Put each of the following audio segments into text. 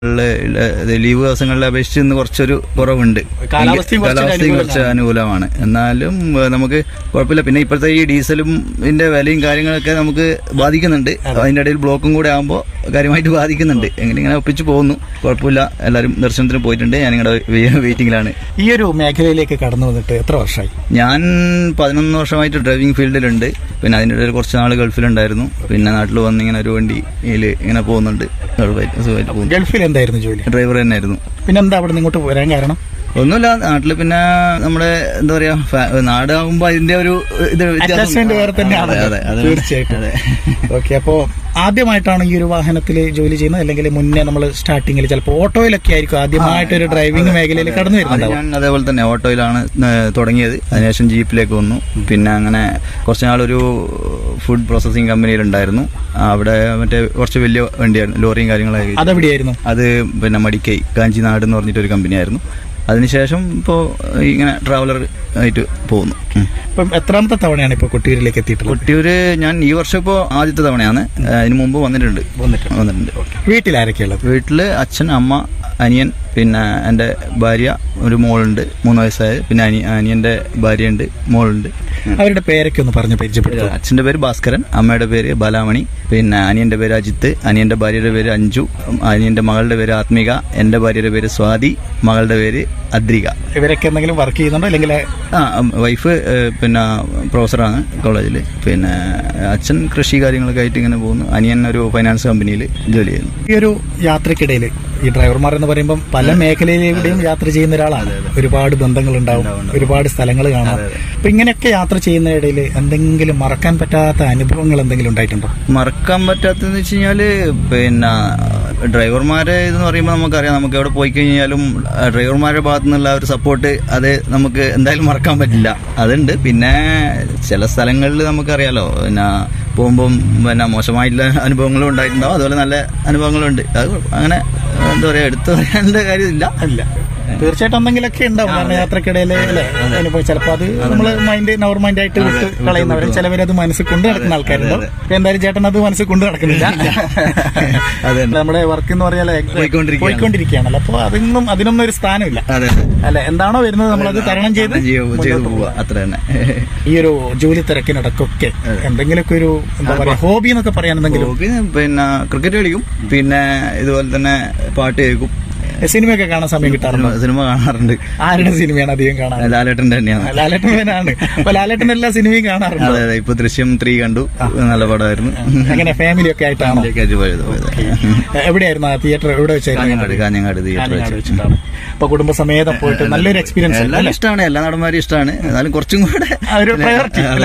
Leave ദിവസങ്ങളിലെ അപേക്ഷിച്ച് ഇന്ന് കുറച്ചൊരു കുറവുണ്ട് കാലാവസ്ഥയും കുറച്ച് കാലാവസ്ഥയും കുറച്ച് അനുകൂലമാണ് എന്നാലും ഏഹ്, നമുക്ക് കുഴപ്പമില്ല പിന്നെ ഇപ്പോഴത്തെ ഈ ഡീസലും ഇതിന്റെ വിലയും കാര്യങ്ങളൊക്കെ നമുക്ക് ബാധിക്കുന്നുണ്ട് അതിന്റെ ഇടയിൽ ബ്ലോക്കും കൂടെ ആകുമ്പോൾ കാര്യമായിട്ട് ബാധിക്കുന്നുണ്ട് എങ്ങനെ ഇങ്ങനെ ഒപ്പിച്ച് പോകുന്നു കുഴപ്പമില്ല എല്ലാവരും ദർശനത്തിന് പോയിട്ടുണ്ട് ഞാൻ നിങ്ങളുടെ വെയിറ്റിംഗിലാണ് ഈ ഒരു മേഖലയിലേക്ക് കടന്നു വന്നിട്ട് എത്ര വർഷമായി ഞാൻ പതിനൊന്ന് വർഷമായിട്ട് ഡ്രൈവിംഗ് ഫീൽഡിലുണ്ട് പിന്നെ അതിൻ്റെ ഇടയിൽ കുറച്ച് നാൾ ഗൾഫിലുണ്ടായിരുന്നു പിന്നെ നാട്ടിൽ വന്ന് ഇങ്ങനെ ഒരു വണ്ടിയിൽ ഇങ്ങനെ പോകുന്നുണ്ട് ഗൾഫായിട്ട് സുഖമായിട്ട് പോകുന്നു ഗൾഫിൽ എന്തായിരുന്നു ജോലി ഡ്രൈവർ തന്നെയായിരുന്നു പിന്നെ എന്താ അവിടെ നിന്ന് ഇങ്ങോട്ട് വരാൻ കാരണം ഒന്നുമില്ല നാട്ടിൽ പിന്നെ നമ്മുടെ എന്താ പറയാ ഫാ- നാടാകുമ്പോ അതിന്റെ ഒരു ഇത് വ്യത്യാസം- അറ്റാച്ച്മെന്റ് വേറെ തന്നെയാണ് അതെ, അതെ, അതെ. തീർച്ചയായിട്ടും അതെ. ഓക്കെ അപ്പോ ആദ്യമായിട്ടാണ് ഈ ഒരു വാഹനത്തിൽ ജോലി ചെയ്യുന്നത് അല്ലെങ്കിൽ മുന്നേ നമ്മൾ സ്റ്റാർട്ടിങ്ങിൽ ചിലപ്പോൾ ഓട്ടോയിലൊക്കെ ആയിരിക്കും ആദ്യമായിട്ട് ഒരു ഡ്രൈവിംഗ് മേഖലയിൽ കടന്നു അത് വരുന്നുണ്ടാവും ഞാൻ അതേപോലെ തന്നെ ഓട്ടോയിലാണ് ഏഹ്, തുടങ്ങിയത് അതിനുശേഷം ജീപ്പിലേക്ക് വന്നു പിന്നെ അങ്ങനെ കുറച്ച് നാളൊരു ഫുഡ് പ്രോസസ്സിംഗ് കമ്പനിയിലുണ്ടായിരുന്നു അവിടെ മറ്റേ കുറച്ച് വലിയ വണ്ടിയായിരുന്നു ലോറിയും കാര്യങ്ങളൊക്കെ അതെവിടെയായിരുന്നു അത് പിന്നെ മടിക്കൈ കാഞ്ചിനാട് എന്ന് പറഞ്ഞിട്ടൊരു കമ്പനിയായിരുന്നു അതിനുശേഷം ഇപ്പോൾ ഇങ്ങനെ ട്രാവലർ ആയിട്ട് പോകുന്നു ഉം. ഇപ്പം എത്രാമത്തെ തവണയാണ് ഇപ്പോൾ കൊട്ടിയൂരിലേക്ക് എത്തിയിട്ടുള്ളത് കൊട്ടിയൂര് ഞാൻ ഈ വർഷം ഇപ്പോൾ ആദ്യത്തെ തവണയാണ് ഏഹ്, അതിന് മുമ്പ് വന്നിട്ടുണ്ട് വന്നിട്ടുണ്ട്. വന്നിട്ടുണ്ട് വീട്ടിൽ ആരൊക്കെയുള്ളത് വീട്ടില് അച്ഛൻ അമ്മ അനിയൻ പിന്നെ എൻ്റെ ഭാര്യ ഒരു മോളുണ്ട് മൂന്ന് വയസ്സായത് പിന്നെ അനി അനിയൻ്റെ ഭാര്യയുണ്ട് മോളുണ്ട് അവരുടെ പേരൊക്കെ ഒന്ന് പറഞ്ഞ് പരിചയപ്പെടുത്തുക അച്ഛൻ്റെ പേര് ഭാസ്കരൻ അമ്മയുടെ പേര് ബാലാമണി പിന്നെ അനിയൻ്റെ പേര് അജിത്ത് അനിയൻ്റെ ഭാര്യയുടെ പേര് അഞ്ജു അനിയൻ്റെ മകളുടെ പേര് ആത്മിക എൻ്റെ ഭാര്യയുടെ പേര് സ്വാതി മകളുടെ പേര് അദ്രിക ഇവരൊക്കെ എന്തെങ്കിലും വർക്ക് ചെയ്യുന്നുണ്ടോ അല്ലെങ്കിൽ ആ ഉം, വൈഫ് ഏഹ്, പിന്നെ പ്രൊഫസറാണ് കോളേജിൽ പിന്നെ അച്ഛൻ കൃഷി കാര്യങ്ങളൊക്കെ ആയിട്ട് ഇങ്ങനെ പോകുന്നു അനിയൻ ഒരു ഫൈനാൻസ് കമ്പനിയിൽ ജോലി ചെയ്യുന്നു ഈ ഒരു യാത്രക്കിടയിൽ ഈ ഡ്രൈവർമാർ എന്ന് പറയുമ്പോൾ പല മേഖലയിലൂടെയും യാത്ര ചെയ്യുന്ന ഒരാളാണ് ഒരുപാട് ബന്ധങ്ങൾ ഉണ്ടാവും ഒരുപാട് സ്ഥലങ്ങൾ കാണാം അപ്പൊ ഇങ്ങനെയൊക്കെ യാത്ര ചെയ്യുന്ന ഇടയിൽ എന്തെങ്കിലും മറക്കാൻ പറ്റാത്ത അനുഭവങ്ങൾ എന്തെങ്കിലും ഉണ്ടായിട്ടുണ്ടോ മറക്കാൻ പറ്റാത്തതെന്ന് വെച്ച് കഴിഞ്ഞാല് പിന്നെ ഡ്രൈവർമാരെ ഇതെന്ന് പറയുമ്പോൾ നമുക്കറിയാം നമുക്ക് എവിടെ പോയി കഴിഞ്ഞാലും ആ, ഡ്രൈവർമാരുടെ ഭാഗത്തു നിന്നുള്ള ഒരു സപ്പോർട്ട് അത് നമുക്ക് എന്തായാലും മറക്കാൻ പറ്റില്ല അതുണ്ട് പിന്നെ ചില സ്ഥലങ്ങളിൽ നമുക്കറിയാലോ പിന്നെ പോകുമ്പം പിന്നെ മോശമായിട്ടുള്ള അനുഭവങ്ങളും ഉണ്ടായിട്ടുണ്ടാവും അതുപോലെ നല്ല അനുഭവങ്ങളും ഉണ്ട് അത് അങ്ങനെ എന്താ പറയുക എടുത്തു പറയാനുള്ള കാര്യമില്ല അല്ല തീർച്ചയായിട്ടും എന്തെങ്കിലുമൊക്കെ ഉണ്ടാവും കാരണം യാത്രക്കിടയിൽ അല്ലേ അനുഭവം ചിലപ്പോൾ അത് നമ്മൾ മൈൻഡ് നോർ മൈൻഡ് ആയിട്ട് വിട്ട് കളയുന്നവർ ചിലവരത് മനസ്സിൽ കൊണ്ട് നടക്കുന്ന ആൾക്കാരുണ്ടാവും ഇപ്പൊ എന്തായാലും ചേട്ടൻ അത് മനസ്സിൽ കൊണ്ട് നടക്കുന്നില്ല അതെ നമ്മുടെ വർക്ക് എന്ന് പറഞ്ഞാൽ പോയിക്കൊണ്ടിരിക്കുകയാണ്. പോയിക്കൊണ്ടിരിക്കുകയാണല്ലോ അപ്പോൾ അതിനൊന്നും അതിനൊന്നും ഒരു സ്ഥാനമില്ല അതെ അല്ലെ എന്താണോ വരുന്നത് നമ്മളത് തരണം ചെയ്ത് ചെയ്ത് ചെയ്ത് പോവുക അത്ര തന്നെ ഈ ഒരു ജോലി തിരക്കിനിടക്കൊക്കെ എന്തെങ്കിലുമൊക്കെ ഒരു എന്താ പറയാ ഹോബി എന്നൊക്കെ പറയാൻ എന്തെങ്കിലും ഹോബി പിന്നെ ക്രിക്കറ്റ് കളിക്കും പിന്നെ ഇതുപോലെ തന്നെ പാട്ട് കേൾക്കും സിനിമയൊക്കെ കാണാൻ സമയം കിട്ടാറുണ്ടോ സിനിമ സിനിമ കാണാറുണ്ട് ആരുടെ സിനിമയാണ് അധികം കാണാൻ ലാലേട്ടന്റെ തന്നെയാണ് ലാലേട്ടൻ ഫാനാണ് അപ്പൊ ലാലേട്ടൻ എല്ലാ സിനിമയും കാണാറുണ്ട് അതെ അതെ ഇപ്പൊ ദൃശ്യം ത്രീ കണ്ടു നല്ല പടമായിരുന്നു അങ്ങനെ ഫാമിലി ഒക്കെ ആയിട്ടാണോ ഫാമിലിയൊക്കെ പോയത് പോയത് എവിടെയായിരുന്നു ആ തിയേറ്റർ എവിടെ വെച്ചായിരുന്നു കാഞ്ഞങ്ങാട് കാഞ്ഞങ്ങാട് തിയേറ്റർ കാഞ്ഞങ്ങാട് വെച്ചിട്ടാണ് അപ്പൊ കുടുംബസമേതം പോയിട്ട് നല്ലൊരു എക്സ്പീരിയൻസ് എല്ലാം ഇഷ്ടമാണ് എല്ലാ നടന്മാരും ഇഷ്ടമാണ് എന്നാലും കുറച്ചും കൂടെ ആ ഒരു പ്രയോറിറ്റി അതെ,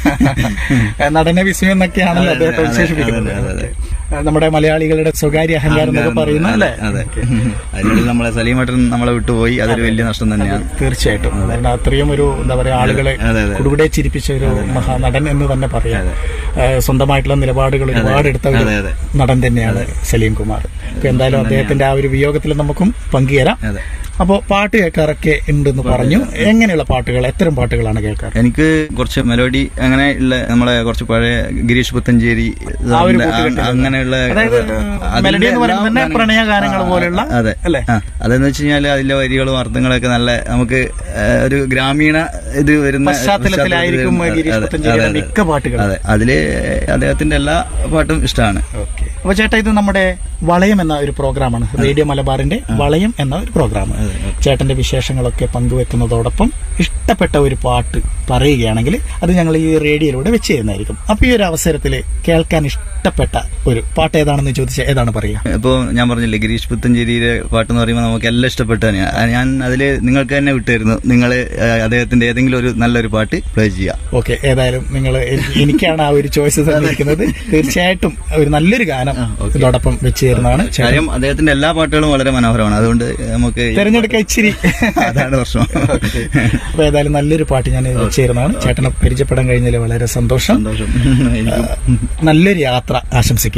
അതെ. നടന വിസ്മയം എന്നൊക്കെയാണല്ലോ അദ്ദേഹത്തെ അതെ, വിശേഷിപ്പിക്കുന്നത് അതെ, അതെ, നമ്മുടെ മലയാളികളുടെ സ്വകാര്യ അഹങ്കാരം എന്നൊക്കെ പറയുന്ന അല്ലേ അതെ അതിനുള്ളിൽ നമ്മളെ സലീമേട്ടൻ നമ്മളെ വിട്ടുപോയി അതൊരു വലിയ നഷ്ടം തന്നെയാണ് തീർച്ചയായിട്ടും കാരണം അത്രയും ഒരു എന്താ പറയാ ആളുകളെ അതെ, അതെ. കുടുകുടെ ചിരിപ്പിച്ച ഒരു മഹാനടൻ എന്ന് തന്നെ പറയാം ഏഹ് സ്വന്തമായിട്ടുള്ള നിലപാടുകൾ ഒരുപാട് എടുത്ത ഒരു അതെ, അതെ. നടൻ തന്നെയാണ് സലീം കുമാർ ഇപ്പൊ എന്തായാലും അദ്ദേഹത്തിന്റെ ആ ഒരു വിയോഗത്തിൽ നമുക്കും പങ്കുചേരാം അതെ അപ്പോൾ പാട്ട് കേൾക്കാറൊക്കെ ഉണ്ടെന്ന് പറഞ്ഞു എങ്ങനെയുള്ള പാട്ടുകൾ എത്തരം പാട്ടുകളാണ് കേൾക്കാറ് എനിക്ക് കുറച്ച് മെലോഡി അങ്ങനെ ഉള്ള നമ്മളെ കുറച്ച് പഴയ ഗിരീഷ് പുത്തഞ്ചേരി ആ ഒരു സാറിന്റെ കൂട്ടുകെട്ട്. അങ്ങനെയുള്ള അതായത് അതിന്റെ മെലഡി എന്ന് പറയുന്നത് തന്നെ എല്ലാ പ്രണയഗാനങ്ങൾ ആ, പോലെയുള്ള അതെ അല്ലേ? ആ, അതെന്ന് വെച്ച് കഴിഞ്ഞാൽ അതിലെ വരികളും അർത്ഥങ്ങളൊക്കെ നല്ല നമുക്ക് ആ, ഒരു ഗ്രാമീണ ഇത് വരുന്ന പശ്ചാത്തലത്തിലായിരിക്കും പശ്ചാത്തലത്തിൽ ഗിരീഷ് അതെ, പുത്തഞ്ചേരിയുടെ അതെ, അതെ. മിക്ക പാട്ടുകളും. അതെ അതില് അദ്ദേഹത്തിന്റെ എല്ലാ പാട്ടും ഇഷ്ടമാണ് അപ്പൊ ചേട്ടാ ഇത് നമ്മുടെ വളയം എന്ന ഒരു പ്രോഗ്രാമാണ് റേഡിയോ മലബാറിന്റെ വളയം എന്ന ഒരു പ്രോഗ്രാം ചേട്ടന്റെ വിശേഷങ്ങളൊക്കെ പങ്കുവെക്കുന്നതോടൊപ്പം ഇഷ്ടപ്പെട്ട ഒരു പാട്ട് പറയുകയാണെങ്കിൽ അത് ഞങ്ങൾ ഈ റേഡിയോയിലൂടെ വെച്ച് തരുന്നതായിരിക്കും അപ്പൊ ഈ ഒരു അവസരത്തിൽ കേൾക്കാൻ ഇഷ്ടപ്പെട്ട ഒരു പാട്ട് ഏതാണെന്ന് ചോദിച്ചാൽ ഏതാണ് പറയുക ഇപ്പോൾ ഞാൻ പറഞ്ഞില്ലേ ഗിരീഷ് പുത്തഞ്ചേരിയിലെ പാട്ടെന്ന് പറയുമ്പോൾ നമുക്ക് എല്ലാം ഇഷ്ടപ്പെട്ട തന്നെയാണ് ആ, ഞാൻ അതിൽ നിങ്ങൾക്ക് തന്നെ വിട്ടുതരുന്നു നിങ്ങൾ അദ്ദേഹത്തിന്റെ ഏതെങ്കിലും ഒരു നല്ലൊരു പാട്ട് പ്ലേ ചെയ്യുക ഓക്കെ ഏതായാലും നിങ്ങൾ എനിക്കാണ് ആ ഒരു ചോയ്സ് തന്നിരിക്കുന്നത് തീർച്ചയായിട്ടും ഒരു നല്ലൊരു ഗാനം ഇതോടൊപ്പം വെച്ച് തരുന്നതാണ് ചേട്ടൻ കാര്യം അദ്ദേഹത്തിന്റെ എല്ലാ പാട്ടുകളും വളരെ മനോഹരമാണ് അതുകൊണ്ട് നമുക്ക് തെരഞ്ഞെടുക്കാൻ ഇച്ചിരി അതാണ് പ്രശ്നം അപ്പൊ ഏതായാലും നല്ലൊരു പാട്ട് ഞാൻ വെച്ച് തരുന്നതാണ് ചേട്ടനെ പരിചയപ്പെടാൻ കഴിഞ്ഞതിൽ വളരെ സന്തോഷം സന്തോഷം എനിക്കും നല്ലൊരു യാത്ര ആശംസിക്കുക